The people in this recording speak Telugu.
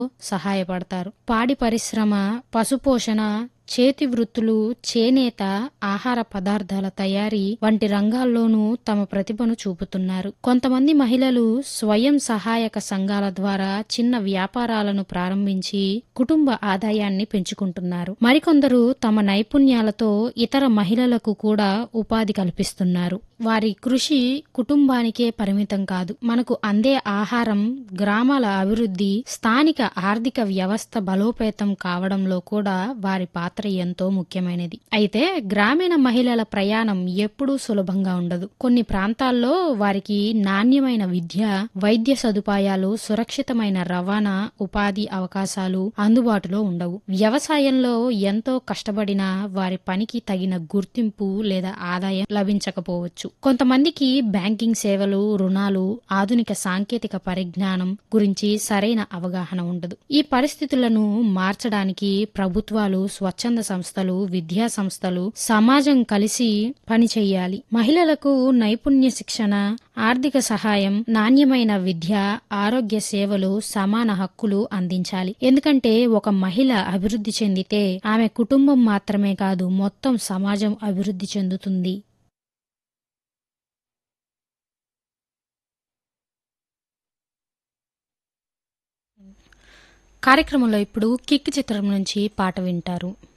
సహాయపడతారు పాడి పరిశ్రమ పశుపోషణ చేతి వృత్తులు చేనేత ఆహార పదార్థాల తయారీ వంటి రంగాల్లోనూ తమ ప్రతిభను చూపుతున్నారు కొంతమంది మహిళలు స్వయం సహాయక సంఘాల ద్వారా చిన్న వ్యాపారాలను ప్రారంభించి కుటుంబ ఆదాయాన్ని పెంచుకుంటున్నారు మరికొందరు తమ నైపుణ్యాలతో ఇతర మహిళలకు కూడా ఉపాధి కల్పిస్తున్నారు వారి కృషి కుటుంబానికే పరిమితం కాదు మనకు అందే ఆహారం గ్రామాల అభివృద్ధి స్థానిక ఆర్థిక వ్యవస్థ బలోపేతం కావడంలో కూడా వారి పాత్ర ఎంతో ముఖ్యమైనది అయితే గ్రామీణ మహిళల ప్రయాణం ఎప్పుడూ సులభంగా ఉండదు కొన్ని ప్రాంతాల్లో వారికి నాణ్యమైన విద్య వైద్య సదుపాయాలు సురక్షితమైన రవాణా ఉపాధి అవకాశాలు అందుబాటులో ఉండవు వ్యవసాయంలో ఎంతో కష్టపడినా వారి పనికి తగిన గుర్తింపు లేదా ఆదాయం లభించకపోవచ్చు కొంతమందికి బ్యాంకింగ్ సేవలు రుణాలు ఆధునిక సాంకేతిక పరిజ్ఞానం గురించి సరైన అవగాహన ఉండదు ఈ పరిస్థితులను మార్చడానికి ప్రభుత్వాలు స్వచ్ఛంద సంస్థలు విద్యా సంస్థలు సమాజం కలిసి పనిచేయాలి మహిళలకు నైపుణ్య శిక్షణ ఆర్థిక సహాయం నాణ్యమైన విద్య ఆరోగ్య సేవలు సమాన హక్కులు అందించాలి ఎందుకంటే ఒక మహిళ అభివృద్ధి చెందితే ఆమె కుటుంబం మాత్రమే కాదు మొత్తం సమాజం అభివృద్ధి చెందుతుంది కార్యక్రమంలో ఇప్పుడు కిక్ చిత్రం నుంచి పాట వింటారు